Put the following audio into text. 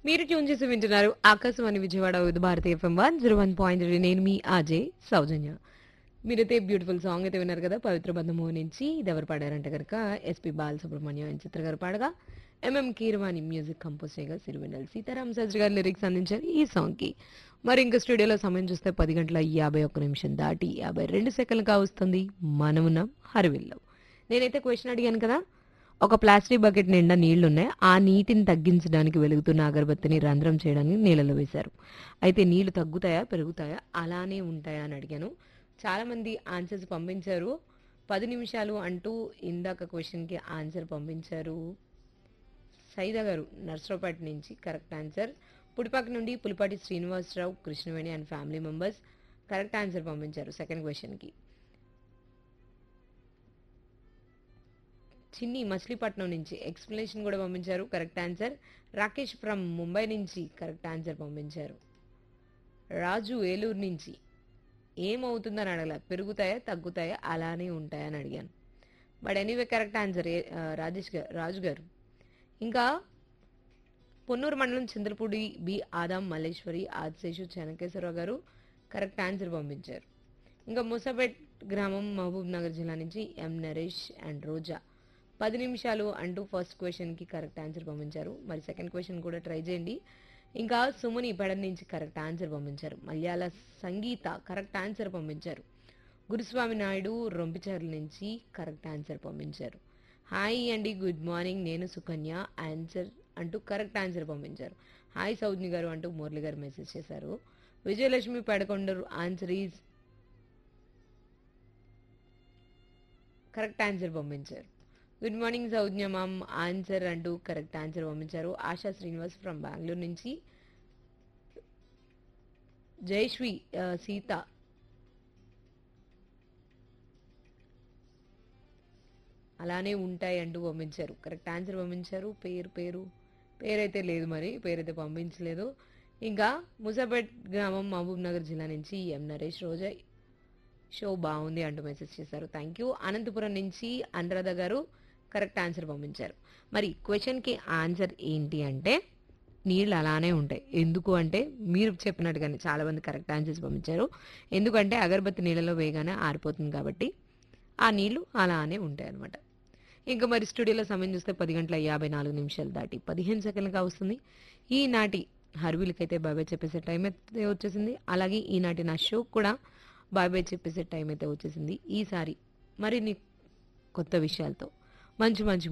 మీరు ట్యూన్ చేసి వింటున్నారు Akashvani Vijayawada Vividh Bharati FM one zero one point నేను మీ అజయ్ సౌజన్య మీరైతే బ్యూటిఫుల్ సాంగ్ అయితే విన్నారు కదా పవిత్ర బంధము నుంచి ఇది ఎవరు పాడారంటే కనుక ఎస్పి బాలసుబ్రహ్మణ్యం అండ్ చిత్ర గారు పాడగా ఎంఎం కీరవాణి మ్యూజిక్ కంపోజ్ చేయగా సిరివెన్నెల సీతారాం శాస్త్రి గారు లిరిక్స్ అందించారు ఈ సాంగ్ కి మరి ఇంకా స్టూడియోలో సమయం చూస్తే పది గంటల యాభై ఒక్క నిమిషం దాటి యాభై రెండు సెకండ్లు కావస్తుంది మనమున్నాం హరివిల్లో నేనైతే క్వశ్చన్ అడిగాను కదా ఒక ప్లాస్టిక్ బకెట్ నిండా నీళ్లున్నాయి ఆ నీటిని తగ్గించడానికి వెలుగుతున్న అగరబత్తిని రంధ్రం చేయడానికి నీళ్ళలో వేశారు అయితే నీళ్లు తగ్గుతాయా పెరుగుతాయా అలానే ఉంటాయా అని అడిగాను చాలా మంది ఆన్సర్స్ పంపించారు పది నిమిషాలు అంటూ ఇందాక క్వశ్చన్కి ఆన్సర్ పంపించారు సైదా గారు నర్సరావుపేట నుంచి కరెక్ట్ ఆన్సర్ పుడిపాక నుండి Pulipati Srinivasarao Krishnaveni and family members correct answer పంపించారు సెకండ్ క్వశ్చన్కి చిన్ని మచిలీపట్నం నుంచి ఎక్స్ప్లెనేషన్ కూడా పంపించారు correct answer Rakesh from Mumbai నుంచి కరెక్ట్ ఆన్సర్ పంపించారు రాజు ఏలూరు నుంచి ఏమవుతుందని అడగల పెరుగుతాయా తగ్గుతాయా అలానే ఉంటాయా అని అడిగాను but anyway correct answer Rajesh garu Raju garu ఇంకా పొన్నూరు మండలం Chandrapudi B Adam Malleswari Adiseshu Chenakeswararao garu correct answer పంపించారు ఇంకా ముసాపేట్ గ్రామం మహబూబ్ నగర్ జిల్లా నుంచి ఎం నరేష్ అండ్ రోజా పది నిమిషాలు అంటూ ఫస్ట్ క్వశ్చన్కి కరెక్ట్ ఆన్సర్ పంపించారు మరి సెకండ్ క్వశ్చన్ కూడా ట్రై చేయండి ఇంకా సుమని పెడన్ నుంచి కరెక్ట్ ఆన్సర్ పంపించారు మలయాళ సంగీత కరెక్ట్ ఆన్సర్ పంపించారు గురుస్వామి నాయుడు రొంపిచర్ల నుంచి కరెక్ట్ ఆన్సర్ పంపించారు హాయ్ అండి గుడ్ మార్నింగ్ నేను సుకన్య ఆన్సర్ అంటూ కరెక్ట్ ఆన్సర్ పంపించారు హాయ్ సౌజ్ని గారు అంటూ మురళి గారు మెసేజ్ చేశారు విజయలక్ష్మి పెడకొండరు ఆన్సర్ ఈజ్ కరెక్ట్ ఆన్సర్ పంపించారు good morning Saujna ma'am answer అంటూ కరెక్ట్ ఆన్సర్ పంపించారు ఆశా శ్రీనివాస్ ఫ్రమ్ బెంగళూరు నుంచి జయశ్రీ ఆ, సీత అలానే ఉంటాయి అంటూ పంపించారు కరెక్ట్ ఆన్సర్ పంపించారు పేరు పేరు పేరైతే లేదు మరి పేరైతే పంపించలేదు ఇంకా ముసాపేట్ గ్రామం మహబూబ్ నగర్ జిల్లా నుంచి ఎం నరేష్ రోజా షో బాగుంది అంటూ మెసేజ్ చేశారు థ్యాంక్ యూ అనంతపురం నుంచి అనురాధ గారు కరెక్ట్ ఆన్సర్ పంపించారు మరి క్వశ్చన్కి ఆన్సర్ ఏంటి అంటే నీళ్ళు అలానే ఉంటాయి ఎందుకు అంటే మీరు చెప్పినట్టుగానే చాలా మంది కరెక్ట్ ఆన్సర్స్ పంపించారు ఎందుకంటే అగరబత్తి నీళ్ళలో వేయగానే ఆరిపోతుంది కాబట్టి ఆ నీళ్లు అలానే ఉంటాయి అనమాట ఇంకా మరి స్టూడియోలో సమయం చూస్తే పది గంటల యాభై నాలుగు నిమిషాలు దాటి పదిహేను సెకండ్లుగా వస్తుంది ఈనాటి హర్వీలకైతే బాబాయ్ చెప్పేసే టైం అయితే వచ్చేసింది అలాగే ఈనాటి నా షో కూడా బాబాయ్ చెప్పేసే టైం అయితే వచ్చేసింది ఈసారి మరిన్ని కొత్త విషయాలతో మంచి మంచి